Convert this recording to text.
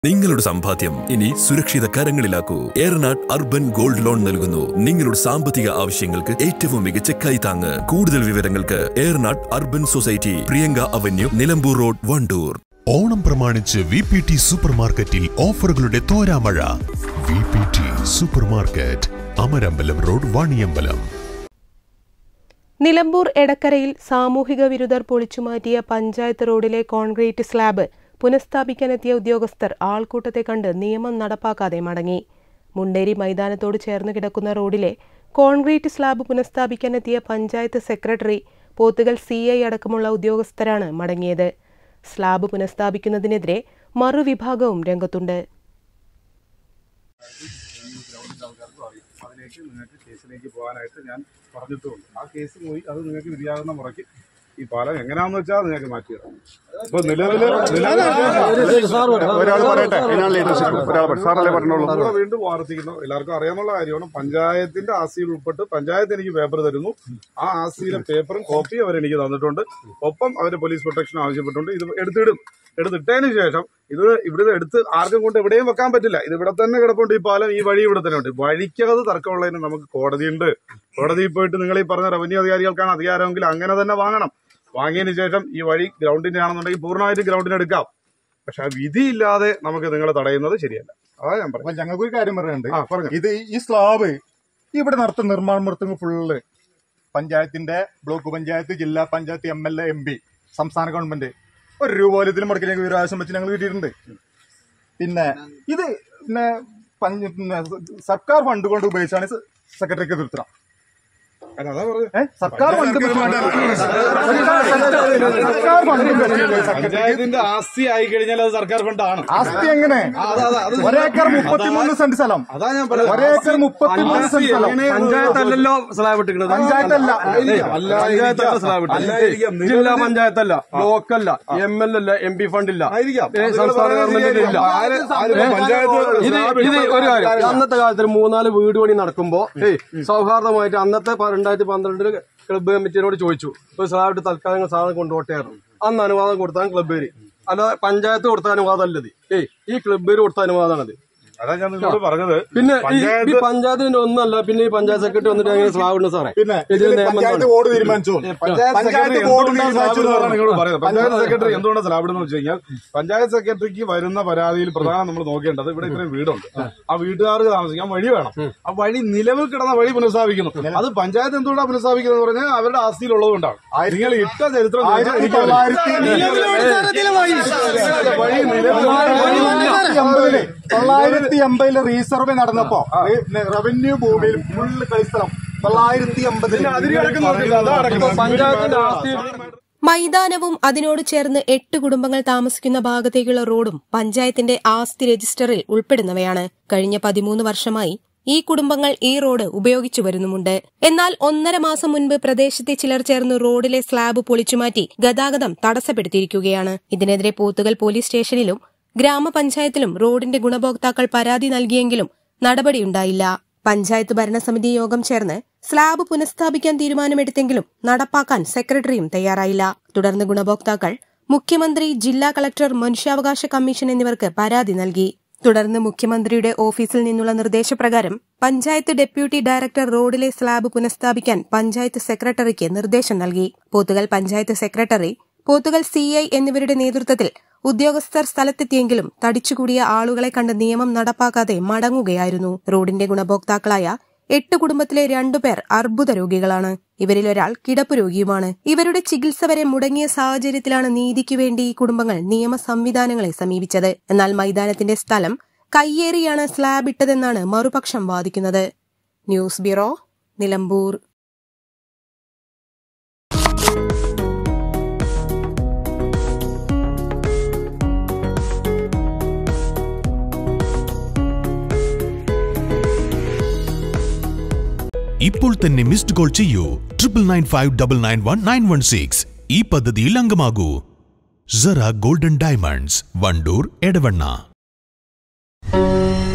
നിങ്ങളുടെ സമ്പാദ്യം ഇനി സുരക്ഷിത കരങ്ങളിലാക്കൂ ഏറനാട് അർബൻ ഗോൾഡ് ലോൺ നൽകുന്നു നിങ്ങളുടെ സാമ്പത്തിക ആവശ്യങ്ങൾക്ക് ഏറ്റവും മികച്ച കൈത്താങ്ങ് കൂടുതൽ വിവരങ്ങൾക്ക് Eranad urban society Priyanka avenue Nilambur road Wandoor Onam പ്രമാണിച്ച് വി പി ടി സൂപ്പർ മാർക്കറ്റിൽ ഓഫറുകളുടെ തോരാമഴ V P T super market Amarambalam road Vaniyambalam Nilambur എടക്കരയിൽ സാമൂഹിക വിരുദ്ധർ പൊളിച്ചുമാറ്റിയ പഞ്ചായത്ത് റോഡിലെ കോൺക്രീറ്റ് സ്ലാബ് പുനഃസ്ഥാപിക്കാനെത്തിയ ഉദ്യോഗസ്ഥർ ആൾക്കൂട്ടത്തെ കണ്ട് നിയമം നടപ്പാക്കാതെ മടങ്ങി മുണ്ടേരി മൈതാനത്തോട് ചേർന്ന് കിടക്കുന്ന റോഡിലെ കോൺക്രീറ്റ് സ്ലാബ് പുനഃസ്ഥാപിക്കാനെത്തിയ panchayat secretary Pothukal C I അടക്കമുള്ള ഉദ്യോഗസ്ഥരാണ് മടങ്ങിയത് സ്ലാബ് പുനഃസ്ഥാപിക്കുന്നതിനെതിരെ മറുവിഭാഗവും രംഗത്തുണ്ട് അതിലേക്ക് നിങ്ങൾക്ക് കേസിലേക്ക് പോകാനായിട്ട് ഞാൻ പറഞ്ഞിട്ടുമുണ്ട് ആ കേസ് പോയി അത് നിങ്ങൾക്ക് വിധിയാകുന്ന മുറയ്ക്ക് ഈ പാലം എങ്ങനെയാണെന്ന് വെച്ചാൽ നിങ്ങൾക്ക് മാറ്റിയിടാം ഇപ്പൊ നിലവില് ഒരാൾ പറയട്ടെ ഒരാൾ സാറല്ലേ പറഞ്ഞോളൂ ഇവിടെ വീണ്ടും ആവർത്തിക്കുന്നു എല്ലാവർക്കും അറിയാവുന്ന കാര്യമാണ് പഞ്ചായത്തിന്റെ ആസ്തിയിൽ ഉൾപ്പെട്ട് പഞ്ചായത്ത് എനിക്ക് പേപ്പർ തരുന്നു ആ ആസ്തിയിലെ പേപ്പറും കോപ്പിയും അവർ എനിക്ക് തന്നിട്ടുണ്ട് ഒപ്പം അവർ പോലീസ് പ്രൊട്ടക്ഷൻ ആവശ്യപ്പെട്ടുണ്ട് ഇത് എടുത്തിടും എടുത്തിട്ടതിന് ശേഷം ഇത് ഇവിടുന്ന് എടുത്ത് ആർക്കും കൊണ്ട് എവിടെയും വെക്കാൻ പറ്റില്ല ഇത് ഇവിടെ തന്നെ കിടപ്പുണ്ട് ഈ പാലം ഈ വഴി ഇവിടെ തന്നെ ഉണ്ട് വഴിക്കകത്ത് തർക്കമുള്ളതിന് നമുക്ക് കോടതിയുണ്ട് കോടതിയിൽ പോയിട്ട് നിങ്ങൾ ഈ പറഞ്ഞ റവന്യൂ അധികാരികൾക്കാണ് അധികാരമെങ്കിൽ അങ്ങനെ തന്നെ വാങ്ങണം വാങ്ങിയതിന് ശേഷം ഈ വഴി ഗ്രൗണ്ടിന്റെ ആണെന്നുണ്ടെങ്കിൽ പൂർണ്ണമായിട്ട് ഗ്രൗണ്ടിന് എടുക്കാം പക്ഷെ ആ വിധിയില്ലാതെ നമുക്ക് നിങ്ങളെ തടയുന്നത് ശരിയല്ല അതാ ഞാൻ പറഞ്ഞു അപ്പൊ ഞങ്ങൾക്കൊരു കാര്യം പറയാനുണ്ട് ആ പറഞ്ഞു ഇത് ഈ സ്ലാബ് ഇവിടെ നടത്തുന്ന നിർമ്മാണം നടത്തുന്ന ഫുള്ള് പഞ്ചായത്തിന്റെ ബ്ലോക്ക് പഞ്ചായത്ത് ജില്ലാ panchayat M L A M P സംസ്ഥാന ഗവൺമെന്റ് ഒരു രൂപ പോലും ഇതിന് മുടക്കി ഞങ്ങൾക്ക് വിരാശം വെച്ച് ഞങ്ങൾ കിട്ടിയിട്ടുണ്ട് പിന്നെ ഇത് പിന്നെ പഞ്ച- പിന്നെ സർക്കാർ ഫണ്ട് കൊണ്ട് ഉപയോഗിച്ചാണ് സെക്രട്ടറിക്ക് തീർത്തണം അല്ല, അതാ പറഞ്ഞു ഏഹ് സർക്കാർ ഫണ്ട് സർക്കാർ ഫണ്ട് സെക്രട്ടറി പഞ്ചായത്തിന്റെ ആസ്തി ആയി കഴിഞ്ഞാൽ അത് സർക്കാർ ഫണ്ടാണ് ആസ്തി എങ്ങനെ ഒരേക്കർ മുപ്പത്തിമൂന്ന് സെന്റ് സ്ഥലം അതാ ഞാൻ പറഞ്ഞത് ഒരേക്കർ മുപ്പത്തിമൂന്ന് സെന്റ് സ്ഥലം പഞ്ചായത്തല്ലല്ലോ സ്ലാബ് ഇട്ടിരിക്കുന്നത് പഞ്ചായത്തല്ല പഞ്ചായത്തല്ല സ്ലാബ് അല്ലായിരിക്കാം. ഇട്ടിരിക്കുന്നത് ജില്ലാ പഞ്ചായത്തല്ല ബ്ലോക്ക് അല്ല എം എൽ അല്ല എം പി ഫണ്ട് ഇല്ല ആയിരിക്കാം. ഏ, സംസ്ഥാന ഗവൺമെന്റിന്റെ ഇല്ല ആര് ആര് ഏ, പഞ്ചായത്ത് ഇത് ഇത് ഒരു കാര്യം അന്നത്തെ കാലത്ത് ഒരു മൂന്നാല് വീട് പണി നടക്കുമ്പോ ഏയ് സൗഹാർദ്ദമായിട്ട് അന്നത്തെ പ- രണ്ടായിരത്തി പന്ത്രണ്ടില് ക്ലബ്ബ് കമ്മിറ്റിയോട് ചോദിച്ചു ഒരു സ്ലാബ് തൽക്കാലം സാധനം കൊണ്ടുപോട്ടായിരുന്നു അന്ന് അനുവാദം കൊടുത്താണ് ക്ലബ്ബേര് അല്ലാതെ പഞ്ചായത്ത് കൊടുത്ത അനുവാദം അല്ലത് ഏയ് ഈ ക്ലബ്ബേര് കൊടുത്ത അനുവാദമാണത് അതാ ഞാൻ നിങ്ങളോട് പറഞ്ഞത് പിന്നെ ഈ- ഈ പഞ്ചായത്ത് പഞ്ചായത്തിന്റെ ഒന്നല്ല പിന്നെ ഈ പഞ്ചായത്ത് സെക്രട്ടറി വന്നിട്ട് അങ്ങനെ സ്ലാബ് ഉണ്ട് സാറേ പിന്നെ ഇതിന് ഇതില് നിയമം പഞ്ചായത്ത് എന്താണ്? ബോർഡ് തീരുമാനിച്ചു പഞ്ചായത്ത് സെക്രട്ടറി പഞ്ചായത്ത് ബോർഡ് എന്തുകൊണ്ടാണ് സ്ലാബ് തീരുമാനിച്ചു ഇടുന്നതാണ് നിങ്ങളോട് പറയുന്നത് പഞ്ചായത്ത് സെക്രട്ടറി എന്തുകൊണ്ടാണ് സ്ലാബ് ഇടുന്നത് വെച്ച് കഴിഞ്ഞാൽ പഞ്ചായത്ത് സെക്രട്ടറിക്ക് വരുന്ന പരാതിയിൽ പ്രധാനം നമ്മൾ നോക്കേണ്ടത് ഇവിടെ ഇത്രയും വീടുണ്ട് ആ വീട്ടുകാർക്ക് താമസിക്കാൻ വഴി വേണം ആ വഴി നിലവിൽ കിടന്ന വഴി പുനഃസ്ഥാപിക്കുന്നു അത് പഞ്ചായത്ത് എന്തുകൊണ്ടാണ് പുനഃസ്ഥാപിക്കുന്നത് എന്ന് പറഞ്ഞാൽ അവരുടെ ആസ്തിയിലുള്ളത് കൊണ്ടാണ് നിങ്ങൾ ഇട്ട ചരിത്രം നോക്കിയാൽ ആയിരത്തി എനിക്ക് തൊള്ളായിരത്തി വഴി നിലവിൽ തൊള്ളായിരത്തി എൺപതില് തൊള്ളായിരത്തി എൺപതില് റീസർവേ നടന്നപ്പോ റവന്യൂ ഭൂമിയിൽ ഫുള്ള് കളിസ്ഥലം തൊള്ളായിരത്തി എൺപതിൽ അതിരി കിടക്കുന്നില്ല അതാ പഞ്ചായത്തിന്റെ ആസ്തി മൈതാനവും അതിനോട് ചേർന്ന് എട്ട് കുടുംബങ്ങൾ താമസിക്കുന്ന ഭാഗത്തേക്കുള്ള റോഡും പഞ്ചായത്തിന്റെ ആസ്തി രജിസ്റ്ററിൽ ഉൾപ്പെടുന്നവയാണ് കഴിഞ്ഞ പതിമൂന്ന് വർഷമായി ഈ കുടുംബങ്ങൾ ഈ റോഡ് ഉപയോഗിച്ചു വരുന്നുമുണ്ട് എന്നാൽ ഒന്നര മാസം മുൻപ് പ്രദേശത്തെ ചിലർ ചേർന്ന് റോഡിലെ സ്ലാബ് പൊളിച്ചുമാറ്റി ഗതാഗതം തടസ്സപ്പെടുത്തിയിരിക്കുകയാണ് ഇതിനെതിരെ പോത്തുകൽ പോലീസ് സ്റ്റേഷനിലും ഗ്രാമപഞ്ചായത്തിലും റോഡിന്റെ ഗുണഭോക്താക്കൾ പരാതി നൽകിയെങ്കിലും നടപടിയുണ്ടായില്ല പഞ്ചായത്ത് ഭരണസമിതി യോഗം ചേർന്ന് സ്ലാബ് പുനഃസ്ഥാപിക്കാൻ തീരുമാനമെടുത്തെങ്കിലും നടപ്പാക്കാൻ സെക്രട്ടറിയും തയ്യാറായില്ല തുടർന്ന് ഗുണഭോക്താക്കൾ മുഖ്യമന്ത്രി ജില്ലാ കളക്ടർ മനുഷ്യാവകാശ കമ്മീഷൻ എന്നിവർക്ക് പരാതി നൽകി തുടർന്ന് മുഖ്യമന്ത്രിയുടെ ഓഫീസിൽ നിന്നുള്ള നിർദ്ദേശപ്രകാരം പഞ്ചായത്ത് ഡെപ്യൂട്ടി ഡയറക്ടർ റോഡിലെ സ്ലാബ് പുനഃസ്ഥാപിക്കാൻ പഞ്ചായത്ത് സെക്രട്ടറിക്ക് നിർദ്ദേശം നൽകി പോത്തുകൽ പഞ്ചായത്ത് സെക്രട്ടറി പോത്തുകൽ സിഐ എന്നിവരുടെ നേതൃത്വത്തിൽ ഉദ്യോഗസ്ഥർ സ്ഥലത്തെത്തിയെങ്കിലും തടിച്ചുകൂടിയ ആളുകളെ കണ്ട് നിയമം നടപ്പാക്കാതെ മടങ്ങുകയായിരുന്നു റോഡിന്റെ ഗുണഭോക്താക്കളായ എട്ട് കുടുംബത്തിലെ രണ്ടുപേർ അർബുദ രോഗികളാണ് ഇവരിൽ ഒരാൾ കിടപ്പ് രോഗിയുമാണ് ഇവരുടെ ചികിത്സ വരെ മുടങ്ങിയ സാഹചര്യത്തിലാണ് നീതിക്കു വേണ്ടി ഈ കുടുംബങ്ങൾ നിയമ സംവിധാനങ്ങളെ സമീപിച്ചത് എന്നാൽ മൈതാനത്തിന്റെ സ്ഥലം കയ്യേറിയാണ് സ്ലാബ് ഇട്ടതെന്നാണ് മറുപക്ഷം വാദിക്കുന്നത് ന്യൂസ് ബ്യൂറോ നിലമ്പൂർ ഇപ്പോൾ തന്നെ മിസ്ഡ് കോൾ ചെയ്യൂ triple nine five double nine one nine one six ഈ പദ്ധതിയിൽ അംഗമാകൂ സറ ഗോൾഡൻ ഡയമണ്ട്സ് വണ്ടൂർ എടവണ്ണ